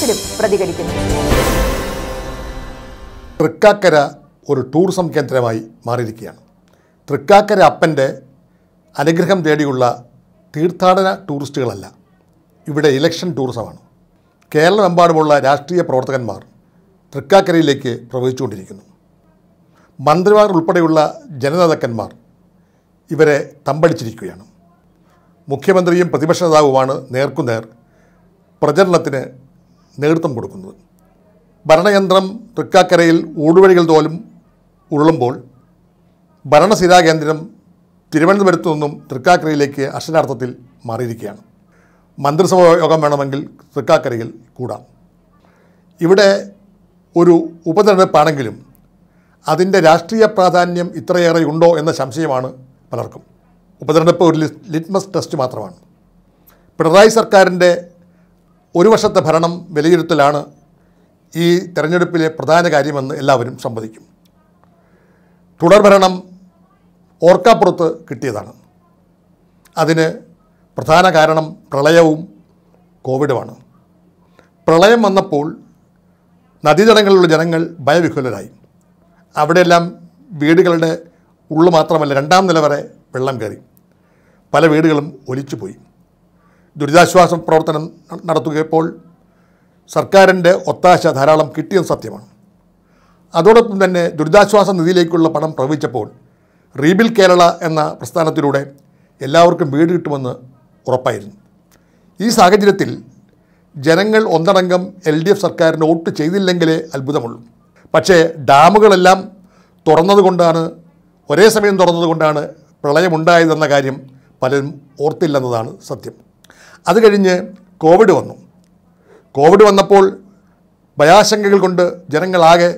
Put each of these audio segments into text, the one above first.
Philip പ്രതികരിക്കുന്നു തൃക്കാക്കര ഒരു tourism കേന്ദ്രമായി മാറിയിരിക്കുകയാണ് തൃക്കാക്കര അപ്പൻ്റെ അനുഗ്രഹം തേടിയുള്ള തീർത്ഥാടന ടൂറിസ്റ്റുകളല്ല ഇവിടെ ഇലക്ഷൻ ടൂറിസമാണ് കേരളമെമ്പാടുമുള്ള രാഷ്ട്രീയ പ്രവർത്തകന്മാർ തൃക്കാക്കരയിലേക്ക് പ്രവഹിച്ചുകൊണ്ടിരിക്കുന്നു മന്ത്രിമാർ ഉൾപ്പെടെയുള്ള ജനനേതാക്കന്മാർ ഇവരെ തമ്പടിച്ചിരിക്കുകയാണ് മുഖ്യമന്ത്രിയും പ്രതിപക്ഷ നേതാവുമാണ് നേർക്കുനേർ പ്രചരണത്തിന് നേതൃത്വം കൊടുക്കുന്നത് ഭരണയന്ത്രം തൃക്കാക്കരയിൽ ഊടുവഴികൾ തോലും ഉരുളുമ്പോൾ ഭരണസിരാ കേന്ദ്രം തിരുവനന്തപുരത്തു നിന്നും തൃക്കാക്കരയിലേക്ക് അക്ഷരാർത്ഥത്തിൽ മാറിയിരിക്കുകയാണ് മന്ത്രിസഭ യോഗം വേണമെങ്കിൽ തൃക്കാക്കരയിൽ കൂടാം ഇവിടെ ഒരു ഉപതെരഞ്ഞെടുപ്പാണെങ്കിലും അതിൻ്റെ രാഷ്ട്രീയ പ്രാധാന്യം ഇത്രയേറെ ഉണ്ടോ എന്ന സംശയമാണ് പലർക്കും ഉപതെരഞ്ഞെടുപ്പ് ഒരു ലിസ്- ലിറ്റ്മസ് ടെസ്റ്റ് മാത്രമാണ് പിണറായി സർക്കാരിൻ്റെ ഒരു വർഷത്തെ ഭരണം വിലയിരുത്തലാണ് ഈ തെരഞ്ഞെടുപ്പിലെ പ്രധാന കാര്യമെന്ന് എല്ലാവരും സമ്മതിക്കും തുടർഭരണം ഓർക്കാപ്പുറത്ത് കിട്ടിയതാണ് അതിന് പ്രധാന കാരണം പ്രളയവും കോവിഡുമാണ് പ്രളയം വന്നപ്പോൾ നദീതടങ്ങളിലുള്ള ജനങ്ങൾ ഭയവിഹുലരായി അവിടെയെല്ലാം വീടുകളുടെ ഉള്ളു മാത്രമല്ല രണ്ടാം നില വരെ വെള്ളം കയറി പല വീടുകളും ഒലിച്ചുപോയി ദുരിതാശ്വാസ പ്രവർത്തനം ന- നടത്തുകയപ്പോൾ സർക്കാരിൻ്റെ ഒത്താശ ധാരാളം കിട്ടിയത് സത്യമാണ് അതോടൊപ്പം തന്നെ ദുരിതാശ്വാസ നിധിയിലേക്കുള്ള പണം പ്രവഹിച്ചപ്പോൾ റീബിൽ കേരള എന്ന പ്രസ്ഥാനത്തിലൂടെ എല്ലാവർക്കും വീട് കിട്ടുമെന്ന് ഉറപ്പായിരുന്നു ഈ സാഹചര്യത്തിൽ ജനങ്ങൾ ഒന്നടങ്കം എൽ ഡി എഫ് സർക്കാരിന് വോട്ട് ചെയ്തില്ലെങ്കിലേ അത്ഭുതമുള്ളൂ പക്ഷേ ഡാമുകളെല്ലാം തുറന്നതുകൊണ്ടാണ് ഒരേ സമയം തുറന്നതുകൊണ്ടാണ് പ്രളയമുണ്ടായതെന്ന കാര്യം പലരും ഓർത്തില്ലെന്നതാണ് സത്യം അത് കഴിഞ്ഞ് കോവിഡ് വന്നു കോവിഡ് വന്നപ്പോൾ ഭയാശങ്കകൾ കൊണ്ട് ജനങ്ങളാകെ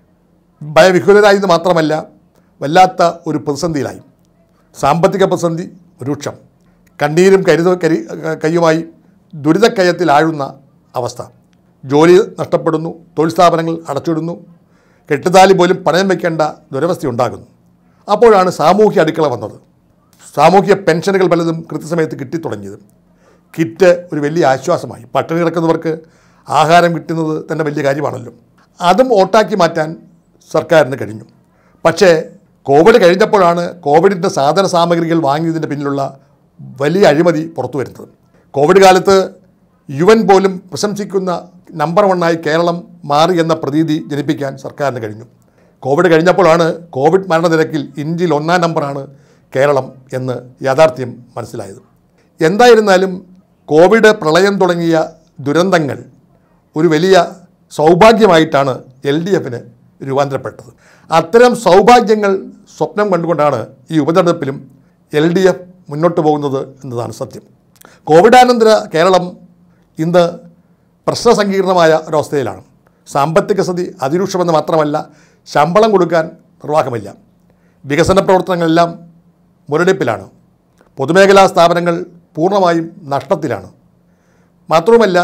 ഭയവിഹുലരായത് മാത്രമല്ല വല്ലാത്ത ഒരു പ്രതിസന്ധിയിലായി സാമ്പത്തിക പ്രതിസന്ധി രൂക്ഷം കണ്ണീരും കരുത കരി കയ്യുമായി ദുരിതക്കയത്തിൽ ആഴുന്ന അവസ്ഥ ജോലി നഷ്ടപ്പെടുന്നു തൊഴിൽ സ്ഥാപനങ്ങൾ അടച്ചിടുന്നു കെട്ടുതാലി പോലും പണയം വയ്ക്കേണ്ട ദുരവസ്ഥ ഉണ്ടാകുന്നു അപ്പോഴാണ് സാമൂഹ്യ അടുക്കള വന്നത് സാമൂഹ്യ പെൻഷനുകൾ പലതും കൃത്യസമയത്ത് കിട്ടിത്തുടങ്ങിയത് കിറ്റ് ഒരു വലിയ ആശ്വാസമായി പട്ടിണി കിടക്കുന്നവർക്ക് ആഹാരം കിട്ടുന്നത് തന്നെ വലിയ കാര്യമാണല്ലോ അതും ഓട്ടാക്കി മാറ്റാൻ സർക്കാരിന് കഴിഞ്ഞു പക്ഷേ കോവിഡ് കഴിഞ്ഞപ്പോഴാണ് കോവിഡിൻ്റെ സാധന സാമഗ്രികൾ വാങ്ങിയതിൻ്റെ പിന്നിലുള്ള വലിയ അഴിമതി പുറത്തു വരുന്നത് കോവിഡ് കാലത്ത് യു എൻ പോലും പ്രശംസിക്കുന്ന നമ്പർ വണ്ണായി കേരളം മാറി എന്ന പ്രതീതി ജനിപ്പിക്കാൻ സർക്കാരിന് കഴിഞ്ഞു കോവിഡ് കഴിഞ്ഞപ്പോഴാണ് കോവിഡ് മരണനിരക്കിൽ ഇന്ത്യയിൽ ഒന്നാം നമ്പറാണ് കേരളം എന്ന് യാഥാർത്ഥ്യം മനസ്സിലായത് എന്തായിരുന്നാലും കോവിഡ് പ്രളയം തുടങ്ങിയ ദുരന്തങ്ങൾ ഒരു വലിയ സൗഭാഗ്യമായിട്ടാണ് എൽ ഡി എഫിന് രൂപാന്തരപ്പെട്ടത് അത്തരം സൗഭാഗ്യങ്ങൾ സ്വപ്നം കണ്ടുകൊണ്ടാണ് ഈ ഉപതെരഞ്ഞെടുപ്പിലും എൽ ഡി എഫ് മുന്നോട്ട് പോകുന്നത് എന്നതാണ് സത്യം കോവിഡാനന്തര കേരളം ഇന്ന് പ്രശ്നസങ്കീർണമായ ഒരവസ്ഥയിലാണ് സാമ്പത്തിക സ്ഥിതി അതിരൂക്ഷമെന്ന് മാത്രമല്ല ശമ്പളം കൊടുക്കാൻ നിർവാഹമില്ല വികസന പ്രവർത്തനങ്ങളെല്ലാം മുരടിപ്പിലാണ് പൊതുമേഖലാ സ്ഥാപനങ്ങൾ പൂർണ്ണമായും നഷ്ടത്തിലാണ് മാത്രവുമല്ല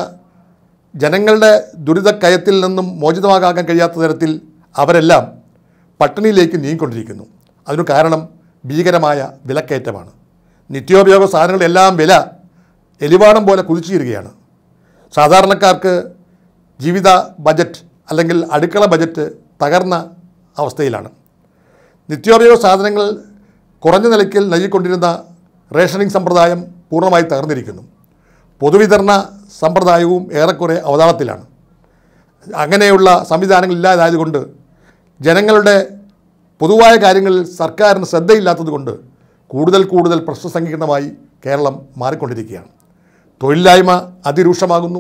ജനങ്ങളുടെ ദുരിതക്കയത്തിൽ നിന്നും മോചിതമാകാൻ കഴിയാത്ത തരത്തിൽ അവരെല്ലാം പട്ടിണിയിലേക്ക് നീങ്ങിക്കൊണ്ടിരിക്കുന്നു അതിനു കാരണം ഭീകരമായ വിലക്കയറ്റമാണ് നിത്യോപയോഗ സാധനങ്ങളുടെ എല്ലാം വില എലിവാണം പോലെ കുതിച്ചുയരുകയാണ് സാധാരണക്കാർക്ക് ജീവിത ബജറ്റ് അല്ലെങ്കിൽ അടുക്കള ബജറ്റ് തകർന്ന അവസ്ഥയിലാണ് നിത്യോപയോഗ സാധനങ്ങൾ കുറഞ്ഞ നിലയ്ക്കിൽ നൽകിക്കൊണ്ടിരുന്ന റേഷനിങ് സമ്പ്രദായം പൂർണ്ണമായി തകർന്നിരിക്കുന്നു പൊതുവിതരണ സമ്പ്രദായവും ഏറെക്കുറെ അവതാളത്തിലാണ് അങ്ങനെയുള്ള സംവിധാനങ്ങൾ ഇല്ലാതായതുകൊണ്ട് ജനങ്ങളുടെ പൊതുവായ കാര്യങ്ങളിൽ സർക്കാരിന് ശ്രദ്ധയില്ലാത്തതുകൊണ്ട് കൂടുതൽ കൂടുതൽ പ്രശ്നസങ്കീർണമായി കേരളം മാറിക്കൊണ്ടിരിക്കുകയാണ് തൊഴിലില്ലായ്മ അതിരൂക്ഷമാകുന്നു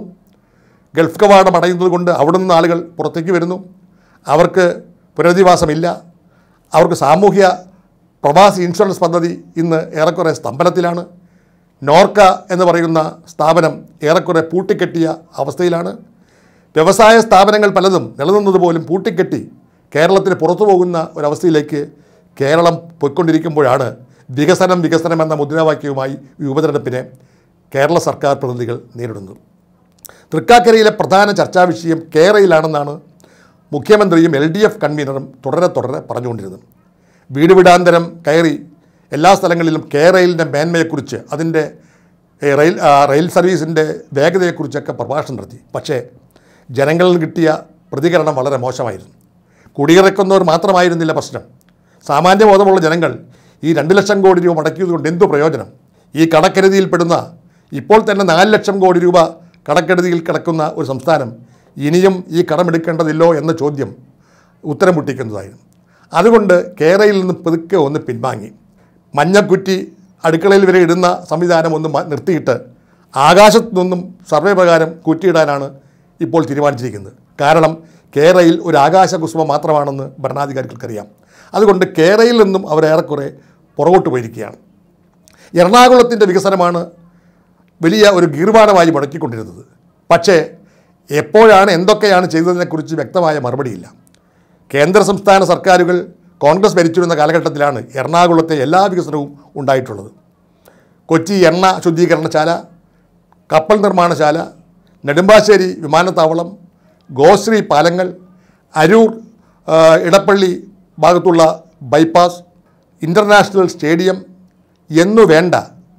ഗൾഫ് കവാടം അടയുന്നത് കൊണ്ട് അവിടെ നിന്ന് ആളുകൾ പുറത്തേക്ക് വരുന്നു അവർക്ക് പുനരധിവാസമില്ല അവർക്ക് സാമൂഹ്യ പ്രവാസി ഇൻഷുറൻസ് പദ്ധതി ഇന്ന് ഏറെക്കുറെ സ്തംഭനത്തിലാണ് നോർക്ക എന്ന് പറയുന്ന സ്ഥാപനം ഏറെക്കുറെ പൂട്ടിക്കെട്ടിയ അവസ്ഥയിലാണ് വ്യവസായ സ്ഥാപനങ്ങൾ പലതും നിലനിന്നത് പോലും പൂട്ടിക്കെട്ടി കേരളത്തിന് പുറത്തു പോകുന്ന ഒരവസ്ഥയിലേക്ക് കേരളം പോയിക്കൊണ്ടിരിക്കുമ്പോഴാണ് വികസനം വികസനം എന്ന മുദ്രാവാക്യവുമായി ഈ ഉപതെരഞ്ഞെടുപ്പിനെ കേരള സർക്കാർ പ്രതിനിധികൾ നേരിടുന്നത് തൃക്കാക്കരയിലെ പ്രധാന ചർച്ചാ വിഷയം കേരളയിലാണെന്നാണ് മുഖ്യമന്ത്രിയും എൽ ഡി എഫ് കൺവീനറും തുടരെ തുടരെ പറഞ്ഞുകൊണ്ടിരുന്നത് വീട് വിടാന്തരം കയറി എല്ലാ സ്ഥലങ്ങളിലും കെ റെയിലിൻ്റെ മേന്മയെക്കുറിച്ച് അതിൻ്റെ ഏ, റെയിൽ ആ, റെയിൽ സർവീസിൻ്റെ വേഗതയെക്കുറിച്ചൊക്കെ പ്രഭാഷണം നടത്തി പക്ഷേ ജനങ്ങളിൽ നിന്ന് കിട്ടിയ പ്രതികരണം വളരെ മോശമായിരുന്നു കുടിയിറക്കുന്നവർ മാത്രമായിരുന്നില്ല പ്രശ്നം സാമാന്യ ബോധമുള്ള ജനങ്ങൾ ഈ രണ്ട് ലക്ഷം കോടി രൂപ മുടക്കിയത് കൊണ്ട് എന്തു പ്രയോജനം ഈ കടക്കെടുതിയിൽപ്പെടുന്ന ഇപ്പോൾ തന്നെ നാല് ലക്ഷം കോടി രൂപ കടക്കെടുതിയിൽ കിടക്കുന്ന ഒരു സംസ്ഥാനം ഇനിയും ഈ കടമെടുക്കേണ്ടതില്ലോ എന്ന ചോദ്യം ഉത്തരം മുട്ടിക്കുന്നതായിരുന്നു അതുകൊണ്ട് കേരളയിൽ നിന്ന് പതുക്കെ ഒന്ന് പിൻവാങ്ങി മഞ്ഞക്കുറ്റി അടുക്കളയിൽ വരെ ഇടുന്ന സംവിധാനം ഒന്ന് മ- നിർത്തിയിട്ട് ആകാശത്തു നിന്നും സർവേ പ്രകാരം കുറ്റിയിടാനാണ് ഇപ്പോൾ തീരുമാനിച്ചിരിക്കുന്നത് കാരണം കേരളയിൽ ഒരു ആകാശകുസുമം മാത്രമാണെന്ന് ഭരണാധികാരികൾക്കറിയാം അതുകൊണ്ട് കേരളയിൽ നിന്നും അവർ ഏറെക്കുറെ പുറകോട്ട് പോയിരിക്കുകയാണ് എറണാകുളത്തിൻ്റെ വികസനമാണ് വലിയ ഒരു ഗീർവാണമായി മുടക്കിക്കൊണ്ടിരുന്നത് പക്ഷേ എപ്പോഴാണ് എന്തൊക്കെയാണ് ചെയ്തതിനെക്കുറിച്ച് വ്യക്തമായ മറുപടിയില്ല കേന്ദ്ര സംസ്ഥാന സർക്കാരുകൾ കോൺഗ്രസ് ഭരിച്ചിരുന്ന കാലഘട്ടത്തിലാണ് എറണാകുളത്തെ എല്ലാ വികസനവും ഉണ്ടായിട്ടുള്ളത് കൊച്ചി എണ്ണ ശുദ്ധീകരണശാല കപ്പൽ നിർമ്മാണശാല നെടുമ്പാശ്ശേരി വിമാനത്താവളം ഗോശ്രീ പാലങ്ങൾ അരൂർ ആ, ഇടപ്പള്ളി ഭാഗത്തുള്ള ബൈപ്പാസ് ഇൻ്റർനാഷണൽ സ്റ്റേഡിയം എന്നു വേണ്ട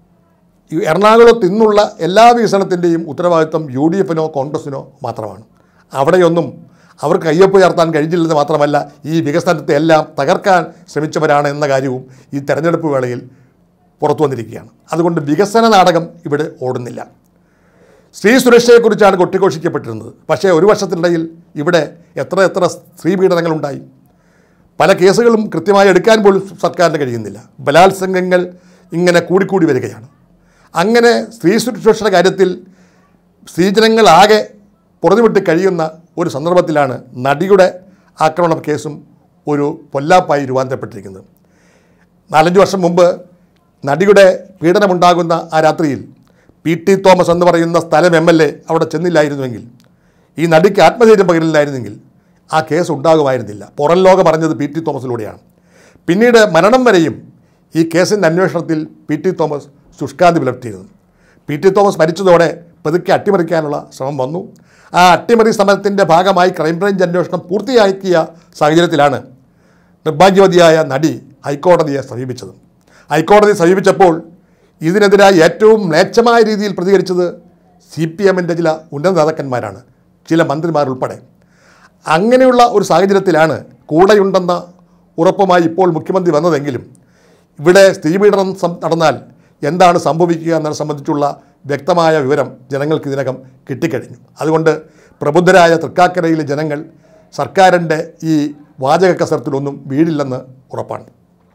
ഈ എറണാകുളത്ത് ഇന്നുള്ള എല്ലാ വികസനത്തിൻ്റെയും ഉത്തരവാദിത്വം യു ഡി എഫിനോ കോൺഗ്രസിനോ മാത്രമാണ് അവിടെയൊന്നും അവർക്ക് കയ്യൊപ്പ് ചേർത്താൻ കഴിഞ്ഞില്ലെന്ന് മാത്രമല്ല ഈ വികസനത്തെ എല്ലാം തകർക്കാൻ ശ്രമിച്ചവരാണ് എന്ന കാര്യവും ഈ തെരഞ്ഞെടുപ്പ് വേളയിൽ പുറത്തു വന്നിരിക്കുകയാണ് അതുകൊണ്ട് വികസന നാടകം ഇവിടെ ഓടുന്നില്ല സ്ത്രീ സുരക്ഷയെക്കുറിച്ചാണ് കൊട്ടിഘോഷിക്കപ്പെട്ടിരുന്നത് പക്ഷേ ഒരു വർഷത്തിനിടയിൽ ഇവിടെ എത്ര എത്ര സ്ത്രീ പീഡനങ്ങളുണ്ടായി പല കേസുകളും കൃത്യമായി എടുക്കാൻ പോലും സർക്കാരിന് കഴിയുന്നില്ല ബലാത്സംഗങ്ങൾ ഇങ്ങനെ കൂടിക്കൂടി വരികയാണ് അങ്ങനെ സ്ത്രീ സുരക്ഷയുടെ കാര്യത്തിൽ സ്ത്രീജനങ്ങളാകെ പുറത്തുവിട്ട് കഴിയുന്ന ഒരു സന്ദർഭത്തിലാണ് നടിയുടെ ആക്രമണ കേസും ഒരു പൊല്ലാപ്പായി രൂപാന്തരപ്പെട്ടിരിക്കുന്നത് നാലഞ്ച് വർഷം മുമ്പ് നടിയുടെ പീഡനമുണ്ടാകുന്ന ആ രാത്രിയിൽ പി ടി തോമസ് എന്ന് പറയുന്ന സ്ഥലം എം എൽ എ അവിടെ ചെന്നില്ലായിരുന്നുവെങ്കിൽ ഈ നടിക്ക് ആത്മധൈര്യം പകരില്ലായിരുന്നെങ്കിൽ ആ കേസ് ഉണ്ടാകുമായിരുന്നില്ല പുറം ലോകം അറിഞ്ഞത് പി ടി തോമസിലൂടെയാണ് പിന്നീട് മരണം വരെയും ഈ കേസിൻ്റെ അന്വേഷണത്തിൽ പി ടി തോമസ് ശുഷ്കാന്തി പുലർത്തിയിരുന്നു പി ടി തോമസ് മരിച്ചതോടെ പതുക്കെ അട്ടിമറിക്കാനുള്ള ശ്രമം വന്നു ആ അട്ടിമറി സമരത്തിൻ്റെ ഭാഗമായി ക്രൈംബ്രാഞ്ച് അന്വേഷണം പൂർത്തിയാക്കിയ സാഹചര്യത്തിലാണ് നിർഭാഗ്യവതിയായ നടി ഹൈക്കോടതിയെ സമീപിച്ചത് ഹൈക്കോടതിയെ സമീപിച്ചപ്പോൾ ഇതിനെതിരായി ഏറ്റവും മ്ലേച്ഛമായ രീതിയിൽ പ്രതികരിച്ചത് സി പി എമ്മിൻ്റെ ചില ഉന്നത നേതാക്കന്മാരാണ് ചില മന്ത്രിമാർ ഉൾപ്പെടെ അങ്ങനെയുള്ള ഒരു സാഹചര്യത്തിലാണ് കൂടെയുണ്ടെന്ന ഉറപ്പുമായി ഇപ്പോൾ മുഖ്യമന്ത്രി വന്നതെങ്കിലും ഇവിടെ സ്ത്രീപീഡനം സം- നടന്നാൽ എന്താണ് സംഭവിക്കുക എന്നതിനെ സംബന്ധിച്ചുള്ള വ്യക്തമായ വിവരം ജനങ്ങൾക്ക് ഇതിനകം കിട്ടിക്കഴിഞ്ഞു അതുകൊണ്ട് പ്രബുദ്ധരായ തൃക്കാക്കരയിലെ ജനങ്ങൾ സർക്കാരിൻ്റെ ഈ വാചക കസരത്തിലൊന്നും വീഴില്ലെന്ന് ഉറപ്പാണ്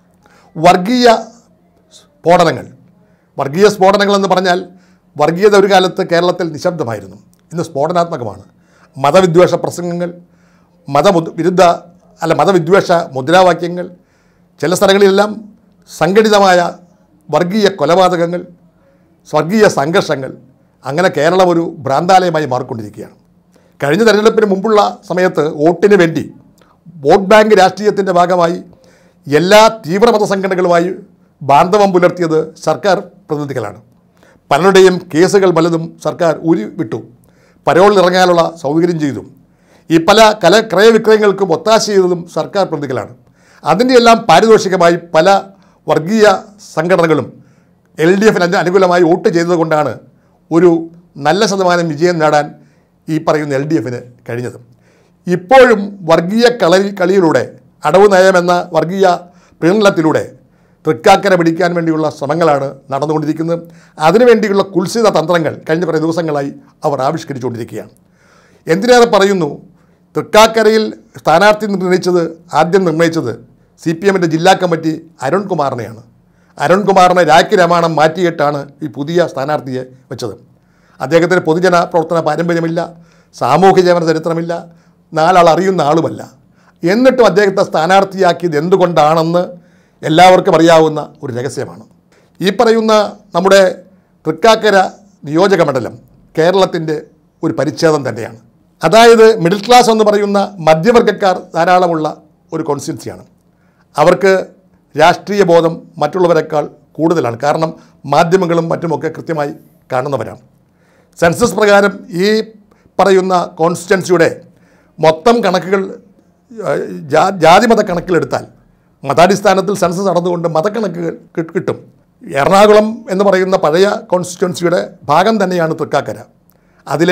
വർഗീയ സ്ഫോടനങ്ങൾ വർഗീയ സ്ഫോടനങ്ങൾ എന്ന് പറഞ്ഞാൽ വർഗീയത ഒരു കാലത്ത് കേരളത്തിൽ നിശബ്ദമായിരുന്നു ഇന്ന് സ്ഫോടനാത്മകമാണ് മതവിദ്വേഷ പ്രസംഗങ്ങൾ മതമുദ് വിരുദ്ധ അല്ല മതവിദ്വേഷ മുദ്രാവാക്യങ്ങൾ ചില സ്ഥലങ്ങളിലെല്ലാം സംഘടിതമായ വർഗീയ കൊലപാതകങ്ങൾ വർഗീയ സംഘർഷങ്ങൾ അങ്ങനെ കേരളം ഒരു ഭ്രാന്താലയമായി മാറിക്കൊണ്ടിരിക്കുകയാണ് കഴിഞ്ഞ തെരഞ്ഞെടുപ്പിന് മുമ്പുള്ള സമയത്ത് വോട്ടിന് വേണ്ടി വോട്ട് ബാങ്ക് രാഷ്ട്രീയത്തിൻ്റെ ഭാഗമായി എല്ലാ തീവ്രമത സംഘടനകളുമായി ബാന്ധവം പുലർത്തിയത് സർക്കാർ പ്രതിനിധികളാണ് പലരുടെയും കേസുകൾ പലതും സർക്കാർ ഊരി വിട്ടു പരോളിൽ ഇറങ്ങാനുള്ള സൗകര്യം ചെയ്തു ഈ പല കല ക്രയവിക്രയങ്ങൾക്കും ഒത്താശ ചെയ്തതും സർക്കാർ പ്രതികളാണ് അതിൻ്റെ എല്ലാം പാരിതോഷികമായി പല വർഗീയ സംഘടനകളും എൽ ഡി എഫിന് അനുകൂലമായി വോട്ട് ചെയ്തതുകൊണ്ടാണ് ഒരു നല്ല ശതമാനം വിജയം നേടാൻ ഈ പറയുന്ന എൽ ഡി എഫിന് കഴിഞ്ഞത് ഇപ്പോഴും വർഗീയ കളി കളിയിലൂടെ അടവ് നയമെന്ന വർഗീയ പ്രീണനത്തിലൂടെ തൃക്കാക്കര പിടിക്കാൻ വേണ്ടിയുള്ള ശ്രമങ്ങളാണ് നടന്നുകൊണ്ടിരിക്കുന്നത് അതിനുവേണ്ടിയുള്ള കുൽസിത തന്ത്രങ്ങൾ കഴിഞ്ഞ കുറേ ദിവസങ്ങളായി അവർ ആവിഷ്കരിച്ചുകൊണ്ടിരിക്കുകയാണ് എന്തിനേറെ പറയുന്നു തൃക്കാക്കരയിൽ സ്ഥാനാർത്ഥി നിർണയിച്ചത് ആദ്യം നിർണയിച്ചത് സി പി എമ്മിൻ്റെ ജില്ലാ കമ്മിറ്റി അരുൺകുമാറിനെയാണ് അരുൺകുമാറിനെ രാഖി രമാണം മാറ്റിയിട്ടാണ് ഈ പുതിയ സ്ഥാനാർത്ഥിയെ വെച്ചത് അദ്ദേഹത്തിന് പൊതുജന പ്രവർത്തന പാരമ്പര്യമില്ല സാമൂഹ്യ ജീവന ചരിത്രമില്ല നാലാൾ അറിയുന്ന ആളുമല്ല എന്നിട്ടും അദ്ദേഹത്തെ സ്ഥാനാർത്ഥിയാക്കിയത് എന്തുകൊണ്ടാണെന്ന് എല്ലാവർക്കും അറിയാവുന്ന ഒരു രഹസ്യമാണ് ഈ പറയുന്ന നമ്മുടെ തൃക്കാക്കര നിയോജക മണ്ഡലം കേരളത്തിൻ്റെ ഒരു പരിച്ഛേദം തന്നെയാണ് അതായത് മിഡിൽ ക്ലാസ് എന്ന് പറയുന്ന മധ്യവർഗക്കാർ ധാരാളമുള്ള ഒരു കോൺസ്റ്റിറ്റ്യൻസിയാണ് അവർക്ക് രാഷ്ട്രീയ ബോധം മറ്റുള്ളവരെക്കാൾ കൂടുതലാണ് കാരണം മാധ്യമങ്ങളും മറ്റുമൊക്കെ കൃത്യമായി കാണുന്നവരാണ് സെൻസസ് പ്രകാരം ഈ പറയുന്ന കോൺസ്റ്റിറ്റ്യൻസിയുടെ മൊത്തം കണക്കുകൾ ഏഹ്, ജാ- ജാതിമത കണക്കിലെടുത്താൽ മതാടിസ്ഥാനത്തിൽ സെൻസസ് നടന്നുകൊണ്ട് മതക്കണക്കുകൾ കി- കിട്ടും എറണാകുളം എന്ന് പറയുന്ന പഴയ കോൺസ്റ്റിറ്റ്യൻസിയുടെ ഭാഗം തന്നെയാണ് തൃക്കാക്കര അതിലെ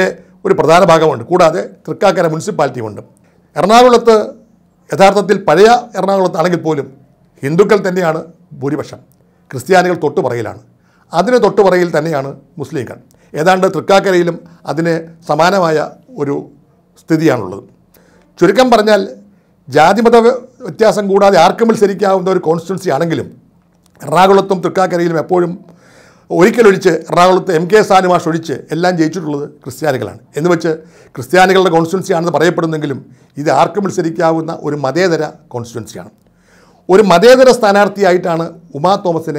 ഒരു പ്രധാന ഭാഗമുണ്ട് കൂടാതെ തൃക്കാക്കര മുനിസിപ്പാലിറ്റിയുമുണ്ട് എറണാകുളത്ത് യഥാർത്ഥത്തിൽ പഴയ എറണാകുളത്താണെങ്കിൽ പോലും ഹിന്ദുക്കൾ തന്നെയാണ് ഭൂരിപക്ഷം ക്രിസ്ത്യാനികൾ തൊട്ടുപുറയിലാണ് അതിന് തൊട്ടുപുറയിൽ തന്നെയാണ് മുസ്ലിങ്ങൾ ഏതാണ്ട് തൃക്കാക്കരയിലും അതിന് സമാനമായ ഒരു സ്ഥിതിയാണുള്ളത് ചുരുക്കം പറഞ്ഞാൽ ജാതിമത വ്യ- വ്യത്യാസം കൂടാതെ ആർക്കും മത്സരിക്കാവുന്ന ഒരു കോൺസ്റ്റിറ്റ്യൻസി ആണെങ്കിലും എറണാകുളത്തും തൃക്കാക്കരയിലും എപ്പോഴും ഒരിക്കലൊഴിച്ച് എറണാകുളത്ത് എം കെ സാനുമാഷ് ഒഴിച്ച് എല്ലാം ജയിച്ചിട്ടുള്ളത് ക്രിസ്ത്യാനികളാണ് എന്ന് വെച്ച് ക്രിസ്ത്യാനികളുടെ കോൺസ്റ്റിറ്റ്യൻസി ആണെന്ന് പറയപ്പെടുന്നെങ്കിലും ഇത് ആർക്കും മത്സരിക്കാവുന്ന ഒരു മതേതര കോൺസ്റ്റിറ്റ്യൻസിയാണ് ഒരു മതേതര സ്ഥാനാർത്ഥിയായിട്ടാണ് ഉമാ തോമസിനെ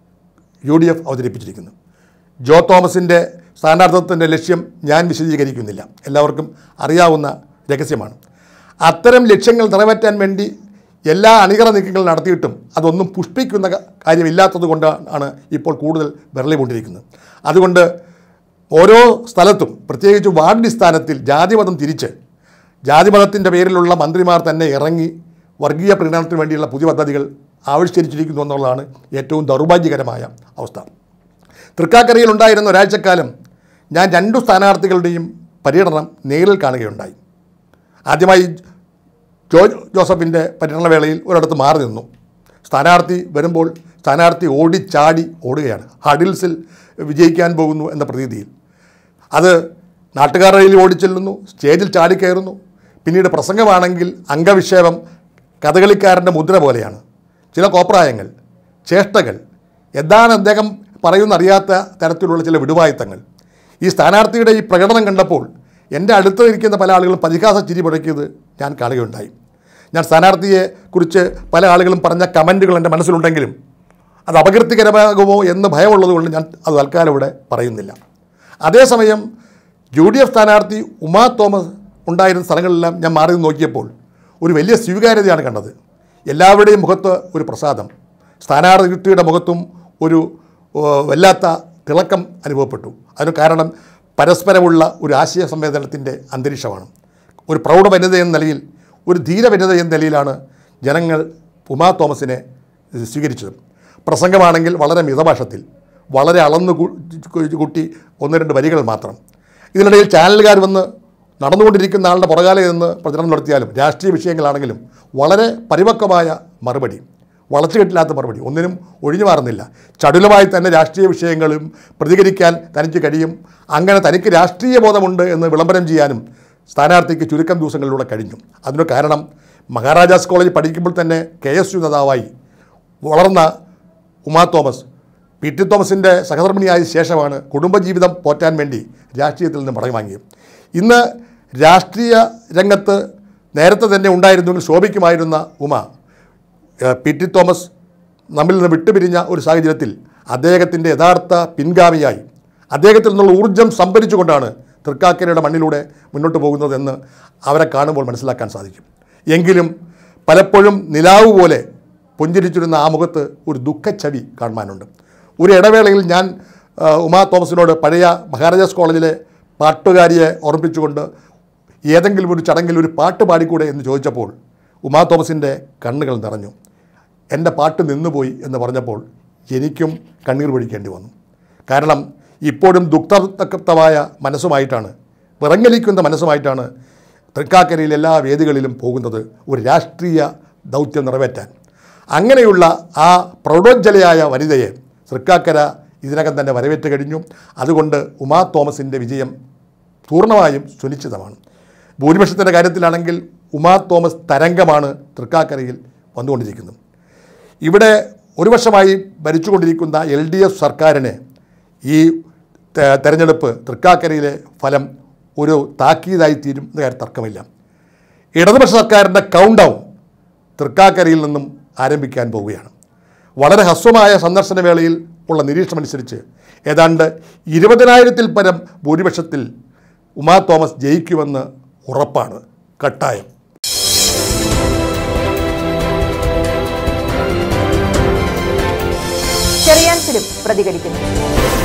യു ഡി എഫ് അവതരിപ്പിച്ചിരിക്കുന്നത് ജോ തോമസിൻ്റെ സ്ഥാനാർത്ഥിത്വത്തിൻ്റെ ലക്ഷ്യം ഞാൻ വിശദീകരിക്കുന്നില്ല എല്ലാവർക്കും അറിയാവുന്ന രഹസ്യമാണ് അത്തരം ലക്ഷ്യങ്ങൾ നിറവേറ്റാൻ വേണ്ടി എല്ലാ അണികറ നീക്കങ്ങൾ നടത്തിയിട്ടും അതൊന്നും പുഷ്പിക്കുന്ന ക- കാര്യമില്ലാത്തത് കൊണ്ടാണ് ഇപ്പോൾ കൂടുതൽ വിരളി കൊണ്ടിരിക്കുന്നത് അതുകൊണ്ട് ഓരോ സ്ഥലത്തും പ്രത്യേകിച്ച് വാർഡ് അടിസ്ഥാനത്തിൽ ജാതിമതം തിരിച്ച് ജാതിമതത്തിൻ്റെ പേരിലുള്ള മന്ത്രിമാർ തന്നെ ഇറങ്ങി വർഗീയ പ്രീണനത്തിന് വേണ്ടിയുള്ള പുതിയ പദ്ധതികൾ ആവിഷ്കരിച്ചിരിക്കുന്നു എന്നുള്ളതാണ് ഏറ്റവും ദൗർഭാഗ്യകരമായ അവസ്ഥ തൃക്കാക്കരയിൽ ഉണ്ടായിരുന്ന ഒരാഴ്ചക്കാലം ഞാൻ രണ്ടു സ്ഥാനാർത്ഥികളുടെയും പര്യടനം നേരിൽ കാണുകയുണ്ടായി ആദ്യമായി ജോ ജോസഫിൻ്റെ പര്യടന വേളയിൽ ഒരിടത്ത് മാറി നിന്നു സ്ഥാനാർത്ഥി വരുമ്പോൾ സ്ഥാനാർത്ഥി ഓടിച്ചാടി ഓടുകയാണ് ഹഡിൽസിൽ വിജയിക്കാൻ പോകുന്നു എന്ന പ്രതീതിയിൽ അത് നാട്ടുകാരുടെ ഓടിച്ചെല്ലുന്നു സ്റ്റേജിൽ ചാടിക്കയറുന്നു പിന്നീട് പ്രസംഗമാണെങ്കിൽ അംഗവിക്ഷേപം കഥകളിക്കാരൻ്റെ മുദ്ര പോലെയാണ് ചില കോപ്രായങ്ങൾ ചേഷ്ടകൾ എന്താണ് അദ്ദേഹം പറയുന്നറിയാത്ത തരത്തിലുള്ള ചില വിടുവായുത്തങ്ങൾ ഈ സ്ഥാനാർത്ഥിയുടെ ഈ പ്രകടനം കണ്ടപ്പോൾ എൻ്റെ അടുത്ത് ഇരിക്കുന്ന പല ആളുകളും പരിഹാസ ചിരി പുഴയ്ക്കിയത് ഞാൻ കാണുകയുണ്ടായി ഞാൻ സ്ഥാനാർത്ഥിയെ കുറിച്ച് പല ആളുകളും പറഞ്ഞ കമൻറ്റുകൾ എൻ്റെ മനസ്സിലുണ്ടെങ്കിലും അത് അപകീർത്തികരമാകുമോ എന്ന് ഭയമുള്ളത് കൊണ്ട് ഞാൻ അത് തൽക്കാലം ഇവിടെ പറയുന്നില്ല അതേസമയം യു ഡി എഫ് സ്ഥാനാർത്ഥി ഉമാ തോമസ് ഉണ്ടായിരുന്ന സ്ഥലങ്ങളിലെല്ലാം ഞാൻ മാറി നിന്ന് നോക്കിയപ്പോൾ ഒരു വലിയ സ്വീകാര്യതയാണ് കണ്ടത് എല്ലാവരുടെയും മുഖത്ത് ഒരു പ്രസാദം സ്ഥാനാർത്ഥിയുടെ മുഖത്തും ഒരു ഓ, വല്ലാത്ത തിളക്കം അനുഭവപ്പെട്ടു അതിന് കാരണം പരസ്പരമുള്ള ഒരു ആശയ സംവേദനത്തിൻ്റെ അന്തരീക്ഷമാണ് ഒരു പ്രൗഢ വനിത എന്ന നിലയിൽ ഒരു ധീര വനിത എന്ന നിലയിലാണ് ജനങ്ങൾ ഉമാ തോമസിനെ സ്വീകരിച്ചത് പ്രസംഗമാണെങ്കിൽ വളരെ മിതഭാഷത്തിൽ വളരെ അളന്നു കു- കു- കൂട്ടി ഒന്ന് രണ്ട് വരികൾ മാത്രം ഇതിനിടയിൽ ചാനലുകാർ വന്ന് നടന്നുകൊണ്ടിരിക്കുന്ന ആളുടെ പുറകാലെ നിന്ന് പ്രചരണം നടത്തിയാലും രാഷ്ട്രീയ വിഷയങ്ങളാണെങ്കിലും വളരെ പരിപക്വമായ മറുപടി വളച്ചുകെട്ടില്ലാത്ത മറുപടി ഒന്നിനും ഒഴിഞ്ഞു മാറുന്നില്ല ചടുലമായി തന്നെ രാഷ്ട്രീയ വിഷയങ്ങളും പ്രതികരിക്കാൻ തനിക്ക് കഴിയും അങ്ങനെ തനിക്ക് രാഷ്ട്രീയ ബോധമുണ്ട് എന്ന് വിളംബരം ചെയ്യാനും സ്ഥാനാർത്ഥിക്ക് ചുരുക്കം ദിവസങ്ങളിലൂടെ കഴിഞ്ഞു അതിന് കാരണം മഹാരാജാസ് കോളേജ് പഠിക്കുമ്പോൾ തന്നെ കെ എസ് യു നേതാവായി വളർന്ന ഉമാ തോമസ് പി ടി തോമസിൻ്റെ സഹധർമ്മിണിയായ ശേഷമാണ് കുടുംബജീവിതം പോറ്റാൻ വേണ്ടി രാഷ്ട്രീയത്തിൽ നിന്ന് മടങ്ങി വാങ്ങിയത് ഇന്ന് രാഷ്ട്രീയ രംഗത്ത് നേരത്തെ തന്നെ ഉണ്ടായിരുന്നെങ്കിൽ ശോഭിക്കുമായിരുന്ന ഉമ ഏഹ്, പി ടി തോമസ് നമ്മിൽ നിന്ന് വിട്ടുപിരിഞ്ഞ ഒരു സാഹചര്യത്തിൽ അദ്ദേഹത്തിൻ്റെ യഥാർത്ഥ പിൻഗാമിയായി അദ്ദേഹത്തിൽ നിന്നുള്ള ഊർജം സംഭരിച്ചുകൊണ്ടാണ് തൃക്കാക്കരയുടെ മണ്ണിലൂടെ മുന്നോട്ട് പോകുന്നതെന്ന് അവരെ കാണുമ്പോൾ മനസ്സിലാക്കാൻ സാധിക്കും എങ്കിലും പലപ്പോഴും നിലാവ് പോലെ പുഞ്ചിരിച്ചിരുന്ന ആ മുഖത്ത് ഒരു ദുഃഖച്ചവി കാണുവാനുണ്ട് ഒരു ഇടവേളയിൽ ഞാൻ ആ, ഉമാ തോമസിനോട് പഴയ മഹാരാജാസ് കോളേജിലെ പാട്ടുകാരിയെ ഓർമ്മിപ്പിച്ചുകൊണ്ട് ഏതെങ്കിലും ഒരു ചടങ്ങിൽ ഒരു പാട്ട് പാടിക്കൂടെ എന്ന് ചോദിച്ചപ്പോൾ ഉമാ തോമസിൻ്റെ കണ്ണുകൾ നിറഞ്ഞു എൻ്റെ പാട്ട് നിന്നുപോയി എന്ന് പറഞ്ഞപ്പോൾ എനിക്കും കണ്ണീർ പൊഴിക്കേണ്ടി വന്നു കാരണം ഇപ്പോഴും ദുഃഖതക്തമായ മനസ്സുമായിട്ടാണ് വിറങ്ങലിക്കുന്ന മനസ്സുമായിട്ടാണ് തൃക്കാക്കരയിൽ എല്ലാ വേദികളിലും പോകുന്നത് ഒരു രാഷ്ട്രീയ ദൗത്യം നിറവേറ്റാൻ അങ്ങനെയുള്ള ആ പ്രൗഢോജ്ജലയായ വനിതയെ തൃക്കാക്കര ഇതിനകം തന്നെ വരവേറ്റ് കഴിഞ്ഞു അതുകൊണ്ട് ഉമാ തോമസിൻ്റെ വിജയം പൂർണ്ണമായും സുനിശ്ചിതമാണ് ഭൂരിപക്ഷത്തിൻ്റെ കാര്യത്തിലാണെങ്കിൽ ഉമാ തോമസ് തരംഗമാണ് തൃക്കാക്കരയിൽ വന്നുകൊണ്ടിരിക്കുന്നത് ഇവിടെ ഒരു വർഷമായി ഭരിച്ചുകൊണ്ടിരിക്കുന്ന എൽ ഡി എഫ് സർക്കാരിന് ഈ തെ- തെരഞ്ഞെടുപ്പ് തൃക്കാക്കരയിലെ ഫലം ഒരു താക്കീതായി തീരും എന്ന കാര്യം തർക്കമില്ല ഇടതുപക്ഷ സർക്കാരിൻ്റെ കൗണ്ട് ഡൗൺ തൃക്കാക്കരയിൽ നിന്നും ആരംഭിക്കാൻ പോവുകയാണ് വളരെ ഹ്രസ്വമായ സന്ദർശന വേളയിൽ ഉള്ള നിരീക്ഷണമനുസരിച്ച് ഏതാണ്ട് ഇരുപതിനായിരത്തിൽ പരം ഭൂരിപക്ഷത്തിൽ ഉമാ തോമസ് ജയിക്കുമെന്ന് ഉറപ്പാണ് കട്ടായം ചെറിയാൻ ഫിലിപ്പ് പ്രതികരിക്കുന്നു